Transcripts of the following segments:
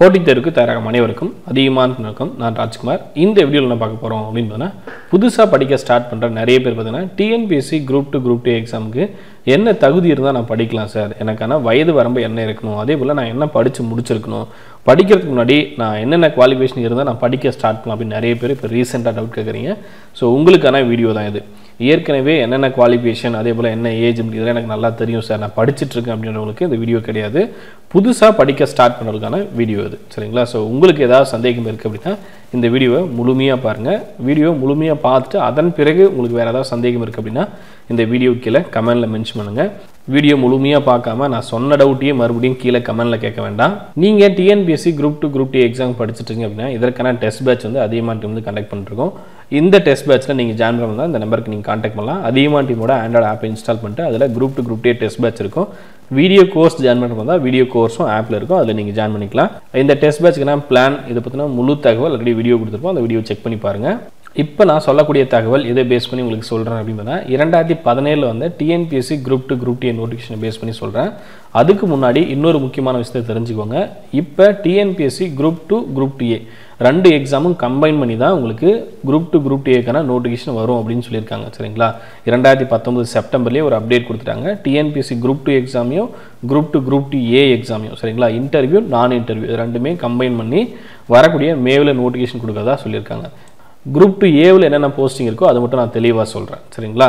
போட்டித் தேர்வுக்கு தயாராகும் அனைவருக்கும் அதிகமான வணக்கம் நான் ராஜ்குமார் இந்த வீடியோவில் என்ன பார்க்க போகிறோம் அப்படின்னு பார்த்தீங்கன்னா புதுசாக படிக்க ஸ்டார்ட் பண்ணுற நிறைய பேர் பார்த்தீங்கன்னா TNPSC group two group two எக்ஸாமுக்கு என்ன தகுதி இருந்தால் நான் படிக்கலாம் சார் எனக்கான வயது வரம்பு என்ன இருக்கணும் அதே போல் நான் என்ன படித்து முடிச்சிருக்கணும் படிக்கிறதுக்கு முன்னாடி நான் என்னென்ன குவாலிஃபிகேஷன் இருந்தால் நான் படிக்க ஸ்டார்ட் பண்ணலாம் அப்படின்னு நிறைய பேர் இப்போ ரீசெண்டாக டவுட் கேட்குறீங்க ஸோ உங்களுக்கான வீடியோ தான் இது ஏற்கனவே என்னென்ன குவாலிஃபிகேஷன் அதே போல் என்ன ஏஜ் இதெல்லாம் எனக்கு நல்லா தெரியும் சார் நான் படிச்சுட்டு இருக்கேன் அப்படின்றவங்களுக்கு இந்த வீடியோ கிடையாது புதுசாக படிக்க ஸ்டார்ட் பண்ணுறதுக்கான வீடியோ இது சரிங்களா ஸோ உங்களுக்கு ஏதாவது சந்தேகம் இருக்குது அப்படின்னா இந்த வீடியோவை முழுமையாக பாருங்கள் வீடியோ முழுமையாக பார்த்துட்டு அதன் பிறகு உங்களுக்கு வேறு ஏதாவது சந்தேகம் இருக்குது அப்படின்னா இந்த வீடியோ கீழே கமெண்டில் மென்ஷன் பண்ணுங்கள் வீடியோ முழுமையாக பார்க்காம நான் சொன்ன டவுட்டையே மறுபடியும் கீழே கமெண்டில் கேட்க வேண்டாம் நீங்கள் TNPSC group two group two exam படிச்சுட்டு இருக்கீங்க அப்படின்னா இதற்கான டெஸ்ட் பேட்ச் வந்து அதிகமாக டீம் வந்து கண்டக்ட் பண்ணிருக்கோம் இந்த டெஸ்ட் பேட்ச்சில் நீங்கள் ஜாயின் பண்ணலாம் இந்த நம்பருக்கு நீங்கள் காண்டாக்ட் பண்ணலாம் அதிகமாக டீமோட ஆண்ட்ராய்டு ஆப்பை இன்ஸ்டால் பண்ணிட்டு அதில் group two group two test batch இருக்கும் வீடியோ கோர்ஸ் ஜாயின் பண்ணுறது தான் வீடியோ கோர்ஸும் ஆப்பில் இருக்கும் அதில் நீங்கள் ஜாயின் பண்ணிக்கலாம் இந்த டெஸ்ட் பேட்ச்க்கான பிளான் இதை பற்றின முழு தகவல் ஆல்ரெடி வீடியோ கொடுத்துருப்போம் அந்த வீடியோ செக் பண்ணி பாருங்கள் இப்போ நான் சொல்லக்கூடிய தகவல் இதை பேஸ் பண்ணி உங்களுக்கு சொல்கிறேன் அப்படின்னா இரண்டாயிரத்தி பதினேழில் வந்து TNPSC group two group D நோட்டிஃபிகேஷனை பேஸ் பண்ணி சொல்கிறேன் அதுக்கு முன்னாடி இன்னொரு முக்கியமான விஷயத்தை தெரிஞ்சுக்கோங்க இப்போ TNPSC group two group DA ரெண்டு எக்ஸாமும் கம்பைன் பண்ணி தான் உங்களுக்கு குரூப் டூ குரூப் டிஏக்கான நோட்டிஃபிகேஷன் வரும் அப்படின்னு சொல்லியிருக்காங்க சரிங்களா இரண்டாயிரத்தி பத்தொம்பது செப்டம்பர்லேயே ஒரு அப்டேட் கொடுத்துட்டாங்க டிஎன்பிஎஸ்சி குரூப் டூ எக்ஸாமையும் group two group D A எக்ஸாமையும் சரிங்களா இன்டர்வியூ நான் இன்டர்வியூ இது ரெண்டுமே கம்பைன் பண்ணி வரக்கூடிய மேவில் நோட்டிஃபிகேஷன் கொடுக்கறதா சொல்லியிருக்காங்க குரூப் டூ ஏவில் என்னென்ன போஸ்டிங் இருக்கோ அதை மட்டும் நான் தெளிவாக சொல்கிறேன் சரிங்களா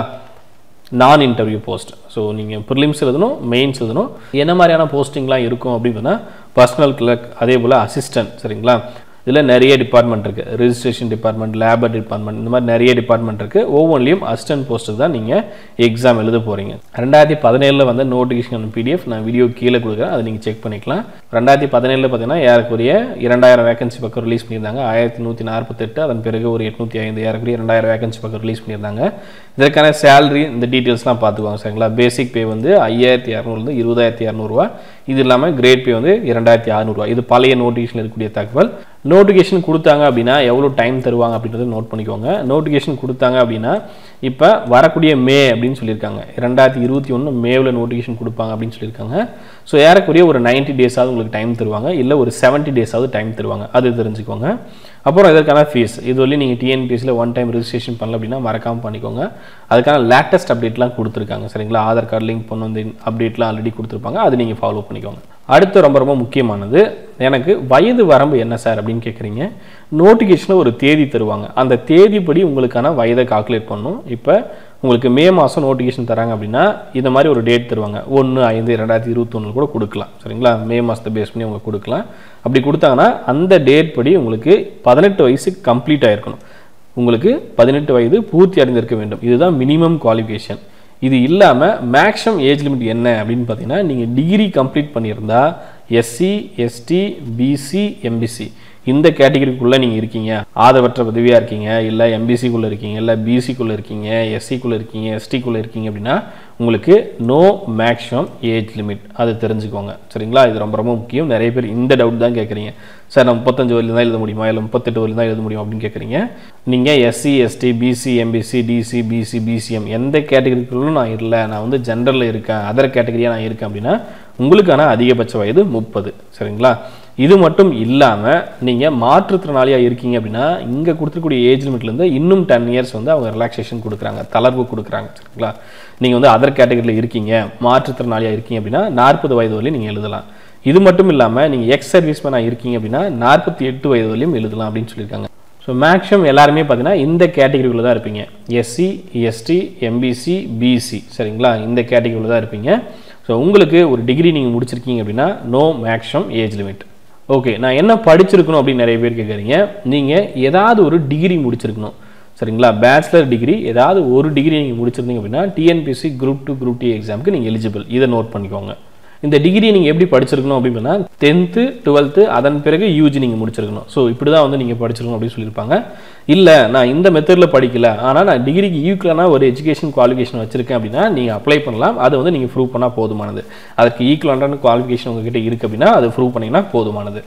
நான் இன்டர்வியூ போஸ்ட் ஸோ நீங்கள் ப்ரிலிம்ஸ் எழுதணும் மெயின்ஸ் எழுதணும் என்ன மாதிரியான போஸ்டிங்லாம் இருக்கும் அப்படின்னா பர்சனல் கிளர்க் அதே போல் அசிஸ்டன்ட் சரிங்களா இதில் நிறைய டிபார்ட்மெண்ட் இருக்குது ரிஜிஸ்ட்ரேஷன் டிபார்ட்மெண்ட் லேபர் டிபார்ட்மெண்ட் இந்த மாதிரி நிறைய டிபார்ட்மெண்ட் இருக்குது ஒவ்வொன்றிலையும் அசிஸ்டன்ட் போஸ்ட்டுக்கு தான் நீங்கள் எக்ஸாம் எழுத போகிறீங்க ரெண்டாயிரத்தி பதினேழில் வந்து நோட்டிஃபிகேஷன் பிடிஎஃப் நான் வீடியோ கீழே கொடுக்குறேன் அதை நீங்கள் செக் பண்ணிக்கலாம் ரெண்டாயிரத்தி பதினேழில் பார்த்தீங்கன்னா ஏறக்குரிய இரண்டாயிரம் வேகன்சி பக்கம் ரிலீஸ் பண்ணியிருந்தாங்க ஆயிரத்தி நூற்றி நாற்பத்தெட்டு அதன் பிறகு ஒரு எட்நூற்றி ஐந்து ஏறக்குரிய ரெண்டாயிரம் வேகன்சி பக்கம் ரிலீஸ் பண்ணியிருந்தாங்க இதற்கான சேலரி இந்த டீட்டெயில்ஸ்லாம் பார்த்துக்குவாங்க சரிங்களா பேசிக் பே வந்து ஐயாயிரத்தி இரநூறுலேருந்து இருபதாயிரத்தி இரநூறுவா இது இல்லாமல் கிரேட் பே வந்து இரண்டாயிரத்தி அறநூறுவா இது பழைய நோட்டிஃபிகேஷன் இருக்கக்கூடிய தகவல் நோட்டிஃபிகேஷன் கொடுத்தாங்க அப்படின்னா எவ்வளோ டைம் தருவாங்க அப்படின்றத நோட் பண்ணிக்கோங்க நோட்டிஃபிகேஷன் கொடுத்தாங்க அப்படின்னா இப்போ வரக்கூடிய மே அப்படின்னு சொல்லியிருக்காங்க ரெண்டாயிரத்தி இருபத்தி ஒன்று மேவில் நோட்டிஃபிகேஷன் கொடுப்பாங்க அப்படின்னு சொல்லியிருக்காங்க ஸோ ஏறக்குரிய ஒரு நைன்ட்டி டேஸாவது உங்களுக்கு டைம் தருவாங்க இல்லை ஒரு செவன்ட்டி டேஸாவது டைம் தருவாங்க அது தெரிஞ்சுக்கோங்க அப்புறம் இதற்கான ஃபீஸ் இது வரலையும் நீங்கள் டிஎன்பிஎஸ்சியில் ஒன் டைம் ரிஜிஸ்ட்ரேஷன் பண்ணல அப்படின்னா மறக்காமல் பண்ணிக்கோங்க அதுக்கான லேட்டஸ்ட் அப்டேட்லாம் கொடுத்துருக்காங்க சரிங்களா ஆதார் கார்டு லிங்க் பண்ண வந்து அப்டேட்லாம் ஆல்ரெடி கொடுத்துருப்பாங்க அது நீங்கள் ஃபாலோ பண்ணிக்கோங்க அடுத்து ரொம்ப ரொம்ப முக்கியமானது எனக்கு வயது வரம்பு என்ன சார் அப்படின்னு கேட்குறீங்க நோட்டிஃபிகேஷனில் ஒரு தேதி தருவாங்க அந்த தேதிப்படி உங்களுக்கான வயதை கால்குலேட் பண்ணணும் இப்போ உங்களுக்கு மே மாதம் நோட்டிஃபிகேஷன் தராங்க அப்படின்னா இந்த மாதிரி ஒரு டேட் தருவாங்க ஒன்று ஐந்து ரெண்டாயிரத்தி இருபத்தொன்னு கூட கொடுக்கலாம் சரிங்களா மே மாதத்தை பேஸ் பண்ணி அவங்க கொடுக்கலாம் அப்படி கொடுத்தாங்கன்னா அந்த டேட் படி உங்களுக்கு பதினெட்டு வயசு கம்ப்ளீட் ஆகிருக்கணும் உங்களுக்கு பதினெட்டு வயது பூர்த்தி அடைந்திருக்க வேண்டும் இதுதான் மினிமம் குவாலிஃபிகேஷன் இது இல்லாமல் மேக்ஸிமம் ஏஜ் லிமிட் என்ன அப்படின்னு பார்த்தீங்கன்னா நீங்கள் டிகிரி கம்ப்ளீட் பண்ணியிருந்தா எஸ்சி எஸ்டி பிசி எம்பிசி இந்த கேட்டகரிக்குள்ளே நீங்கள் இருக்கீங்க ஆதவற்ற பதவியாக இருக்கீங்க இல்லை எம்பிசிக்குள்ளே இருக்கீங்க இல்லை பிசிக்குள்ளே இருக்கீங்க எஸ்சிக்குள்ளே இருக்கீங்க எஸ்டிக்குள்ளே இருக்கீங்க அப்படின்னா உங்களுக்கு நோ மேக்ஸிமம் ஏஜ் லிமிட் அது தெரிஞ்சுக்கோங்க சரிங்களா இது ரொம்ப ரொம்ப முக்கியம் நிறைய பேர் இந்த டவுட் தான் கேட்குறீங்க சார் நான் முப்பத்தஞ்சு வரையில் தான் எழுத முடியுமா இல்லை முப்பத்தெட்டு வரையில் தான் எழுத முடியும் அப்படின்னு கேட்குறீங்க நீங்கள் SC ST BC MBC DC BC BCM எந்த கேட்டகரிக்குள்ளும் நான் இல்லை நான் வந்து ஜென்ரலில் இருக்கேன் அதர் கேட்டகரியாக நான் இருக்கேன் அப்படின்னா உங்களுக்கான அதிகபட்ச வயது முப்பது சரிங்களா இது மட்டும் இல்லாமல் நீங்கள் மாற்றுத்திறனாளியாக இருக்கீங்க அப்படின்னா இங்கே கொடுத்துருக்கூடிய ஏஜ் லிமிட்லேருந்து இன்னும் டென் இயர்ஸ் வந்து அவங்க ரிலாக்ஸேஷன் கொடுக்குறாங்க தளர்வு கொடுக்குறாங்க சரிங்களா நீங்கள் வந்து அதர் கேட்டகரியில் இருக்கீங்க மாற்றுத்திறனாளியாக இருக்கீங்க அப்படின்னா நாற்பது வயது வரையும் நீங்கள் எழுதலாம் இது மட்டும் இல்லாமல் நீங்கள் எக்ஸ் சர்வீஸ் மேனாக இருக்கீங்க அப்படின்னா நாற்பத்தி எட்டு வயது வரையும் எழுதலாம் அப்படின்னு சொல்லியிருக்காங்க ஸோ மேக்ஸிமம் எல்லாருமே பார்த்தீங்கன்னா இந்த கேட்டகரிக்குள்ளே தான் இருப்பீங்க எஸ்சி எஸ்டி எம்பிசி பிசி சரிங்களா இந்த கேட்டகரியில் தான் இருப்பீங்க ஸோ உங்களுக்கு ஒரு டிகிரி நீங்கள் முடிச்சிருக்கீங்க அப்படின்னா no maximum age limit okay நான் என்ன படிச்சிருக்கணும் அப்படின்னு நிறைய பேர் கேட்குறீங்க நீங்கள் ஏதாவது ஒரு டிகிரி முடிச்சிருக்கணும் சரிங்களா பேச்சுலர் டிகிரி ஏதாவது ஒரு டிகிரி நீங்கள் முடிச்சிருந்தீங்க அப்படின்னா TNPC group two group D எக்ஸாமுக்கு நீங்கள் எலிஜிபிள் இதை நோட் பண்ணிக்கோங்க இந்த டிகிரி நீங்கள் எப்படி படிச்சிருக்கணும் அப்படின்னா டென்த்து டுவெல்த்து அதன் பிறகு யூஜி நீங்கள் முடிச்சிருக்கணும் ஸோ இப்படி தான் வந்து நீங்கள் படிச்சிருக்கணும் அப்படின்னு சொல்லியிருப்பாங்க இல்லை நான் இந்த மெத்தடில் படிக்கல ஆனால் நான் டிகிரிக்கு ஈக்குவலான ஒரு எஜுகேஷன் குவாலிஃபிகேஷன் வச்சிருக்கேன் அப்படின்னா நீங்கள் அப்ளை பண்ணலாம் அதை வந்து நீங்கள் ப்ரூவ் பண்ணால் போதுமானது அதுக்கு ஈக்குவலான குவாலிஃபிகேஷன் உங்ககிட்ட இருக்குது அப்படின்னா அது ப்ரூவ் பண்ணிங்கன்னா போதுமானது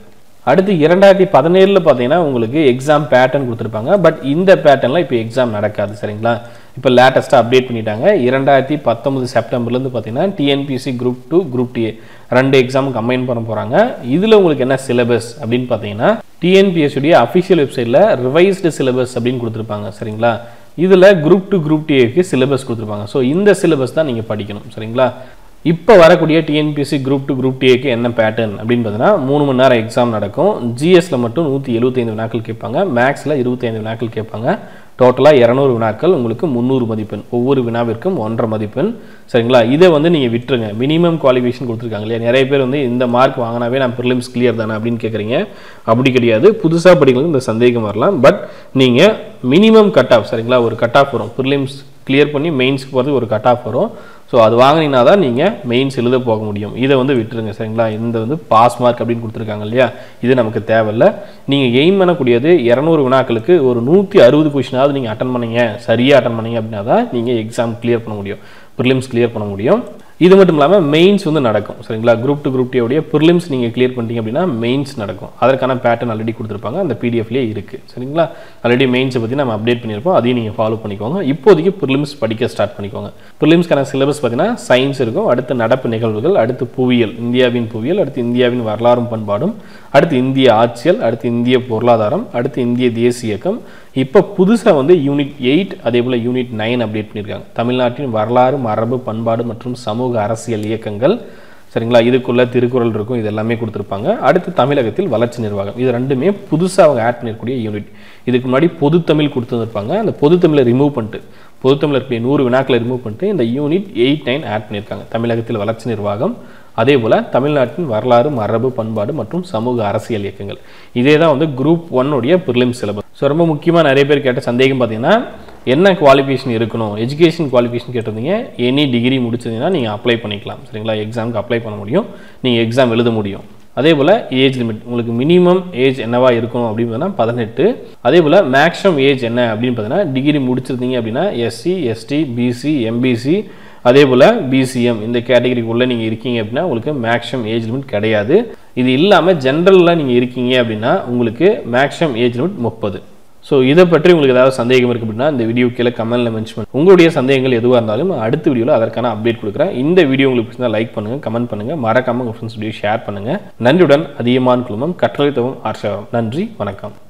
அடுத்து இரண்டாயிரத்தி பதினேழில் பார்த்தீங்கன்னா உங்களுக்கு எக்ஸாம் பேட்டர்ன் கொடுத்துருப்பாங்க பட் இந்த பேட்டர்னில் இப்போ எக்ஸாம் நடக்காது சரிங்களா இப்போ லேட்டஸ்ட்டாக அப்டேட் பண்ணிட்டாங்க இரண்டாயிரத்தி பத்தொன்பது செப்டம்பர்லேருந்து பார்த்தீங்கன்னா TNPC group two group D ரெண்டு எக்ஸாம் கம்பைன் பண்ண போகிறாங்க இதில் உங்களுக்கு என்ன சிலபஸ் அப்படின்னு பார்த்தீங்கன்னா டிஎன்பிஎஸ்சியுடைய அஃபிஷியல் வெப்சைட்டில் ரிவைஸ்டு சிலபஸ் அப்படின்னு கொடுத்துருப்பாங்க சரிங்களா இதில் குரூப் டூ குரூப் டிஏக்கு சிலபஸ் கொடுத்துருப்பாங்க ஸோ இந்த சிலபஸ் தான் நீங்கள் படிக்கணும் சரிங்களா இப்போ வரக்கூடிய டிஎன்பிஎஸ்சி குரூப் டூ குரூப் டிஏக்கு என்ன பேட்டர்ன் அப்படின்னு பார்த்தீங்கன்னா மூணு மணி நேரம் எக்ஸாம் நடக்கும் ஜிஎஸ்ல மட்டும் நூற்றி எழுபத்தைந்து வினாக்கள் கேட்பாங்க மேக்ஸில் இருபத்தைந்து வினாக்கள் கேட்பாங்க டோட்டலாக இரநூறு வினாக்கள் உங்களுக்கு முந்நூறு மதிப்பெண் ஒவ்வொரு வினாவிற்கும் ஒன்றரை மதிப்பெண் சரிங்களா இதை வந்து நீங்கள் விட்டுருங்க மினிமம் குவாலிஃபிகேஷன் கொடுத்துருக்காங்க இல்லையா நிறைய பேர் வந்து இந்த மார்க் வாங்கினாவே நான் ப்ரிலிம்ஸ் கிளியர் தானே அப்படின்னு கேட்குறீங்க அப்படி கிடையாது புதுசாக படிக்கிறது இந்த சந்தேகம் வரலாம் பட் நீங்கள் மினிமம் கட் ஆஃப் சரிங்களா ஒரு கட் ஆஃப் வரும் ப்ரிலிம்ஸ் கிளியர் பண்ணி மெயின்ஸ்க்கு போகிறது ஒரு கட் ஆஃப் வரும் ஸோ அது வாங்கினீங்கன்னா தான் நீங்கள் மெயின்ஸ் எழுத போக முடியும் இதை வந்து விட்டுருங்க சரிங்களா இந்த வந்து பாஸ் மார்க் அப்படின்னு கொடுத்துருக்காங்க இல்லையா இது நமக்கு தேவையில்ல நீங்கள் எய்ம் பண்ணக்கூடியது இரநூறு வினாக்களுக்கு ஒரு நூற்றி அறுபது கொஷினாவது நீங்கள் அட்டன் பண்ணீங்க சரியாக அட்டன் பண்ணீங்க அப்படின்னா தான் நீங்கள் எக்ஸாம் கிளியர் பண்ண முடியும் ப்ரிலிம்ஸ் கிளியர் பண்ண முடியும் இது மட்டும் இல்லாமல் மெயின்ஸ் வந்து நடக்கும் சரிங்களா குரூப் டு குரூப் டேவுடைய ப்ரிலிம்ஸ் நீங்கள் கிளியர் பண்ணிட்டீங்க அப்படின்னா மெயின்ஸ் நடக்கும் அதற்கான பேட்டர்ன் ஆல்ரெடி கொடுத்துருப்பாங்க அந்த பிடிஎஃப்லேயே இருக்குது சரிங்களா ஆல்ரெடி மெயின்ஸை பற்றி நம்ம அப்டேட் பண்ணியிருப்போம் அதையும் நீங்கள் ஃபாலோ பண்ணிக்கோங்க இப்போதைக்கு ப்ரிலிம்ஸ் படிக்க ஸ்டார்ட் பண்ணிக்கோங்க ப்ரிலிம்ஸ்க்கான சிலபஸ் பார்த்தீங்கன்னா சயின்ஸ் இருக்கும் அடுத்து நடப்பு நிகழ்வுகள் அடுத்து புவியியல் இந்தியாவின் புவியியல் அடுத்து இந்தியாவின் வரலாறும் பண்பாடும் அடுத்து இந்திய ஆட்சியல் அடுத்து இந்திய பொருளாதாரம் அடுத்து இந்திய தேசிய இயக்கம் இப்போ புதுசாக வந்து யூனிட் எயிட் அதே போல் யூனிட் நைன் அப்டேட் பண்ணியிருக்காங்க தமிழ்நாட்டின் வரலாறு மரபு பண்பாடு மற்றும் சமூக அரசியல் இயக்கங்கள் சரிங்களா இதுக்குள்ள திருக்குறள் இருக்கும் இது எல்லாமே கொடுத்துருப்பாங்க அடுத்து தமிழகத்தில் வளர்ச்சி நிர்வாகம் இது ரெண்டுமே புதுசாக அவங்க ஆட் பண்ணிருக்கக்கூடிய யூனிட் இதுக்கு முன்னாடி பொது தமிழ் கொடுத்துருப்பாங்க அந்த பொது தமிழை ரிமூவ் பண்ணிட்டு பொது தமிழ் இருக்கக்கூடிய நூறு வினாக்களை ரிமூவ் பண்ணிட்டு இந்த யூனிட் எயிட் நைன் ஆட் பண்ணியிருக்காங்க தமிழகத்தில் வளர்ச்சி நிர்வாகம் அதே போல் தமிழ்நாட்டின் வரலாறு மரபு பண்பாடு மற்றும் சமூக அரசியல் இயக்கங்கள் இதே தான் வந்து குரூப் ஒன்னுடைய ப்ரிலிம் சிலபஸ் ஸோ ரொம்ப முக்கியமாக நிறைய பேர் கேட்ட சந்தேகம் பார்த்தீங்கன்னா என்ன குவாலிஃபிகேஷன் இருக்கணும் எஜுகேஷன் குவாலிஃபிகேஷன் கேட்டிருந்தீங்க எனி டிகிரி முடிச்சதுன்னா நீங்கள் அப்ளை பண்ணிக்கலாம் சரிங்களா எக்ஸாமுக்கு அப்ளை பண்ண முடியும் நீங்கள் எக்ஸாம் எழுத முடியும் அதே போல் ஏஜ் லிமிட் உங்களுக்கு மினிமம் ஏஜ் என்னவா இருக்கணும் அப்படின்னு பார்த்தீங்கன்னா பதினெட்டு அதே போல் மேக்ஸிமம் ஏஜ் என்ன அப்படின்னு பார்த்தீங்கன்னா டிகிரி முடிச்சிருந்தீங்க அப்படின்னா எஸ்சி எஸ்டி பிசி எம்பிசி அதே போல் பிசிஎம் இந்த கேட்டகரிக்குள்ளே நீங்கள் இருக்கீங்க அப்படின்னா உங்களுக்கு மேக்ஸிமம் ஏஜ் லிமிட் கிடையாது இது இல்லாமல் ஜென்ரலில் நீங்கள் இருக்கீங்க அப்படின்னா உங்களுக்கு மேக்ஸிமம் ஏஜ் லிமிட் முப்பது ஸோ இதை பற்றி உங்களுக்கு ஏதாவது சந்தேகம் இருக்குது அப்படின்னா இந்த வீடியோ கீழே கமெண்ட்ல மென்ஷன் பண்ணி உங்களுடைய சந்தேகங்கள் எதுவாக இருந்தாலும் அடுத்த வீடியோவில் அதற்கான அப்டேட் கொடுக்குறேன் இந்த வீடியோ உங்களுக்கு பிடிச்சா லைக் பண்ணுங்கள் கமெண்ட் பண்ணுங்கள் மறக்காமல் உங்கள் ஃப்ரெண்ட்ஸ் வீடியோ ஷேர் பண்ணுங்கள் நன்றியுடன் அதிகமான குழுமம் கற்றளித்தவும் ஆர்ஷாவும் நன்றி வணக்கம்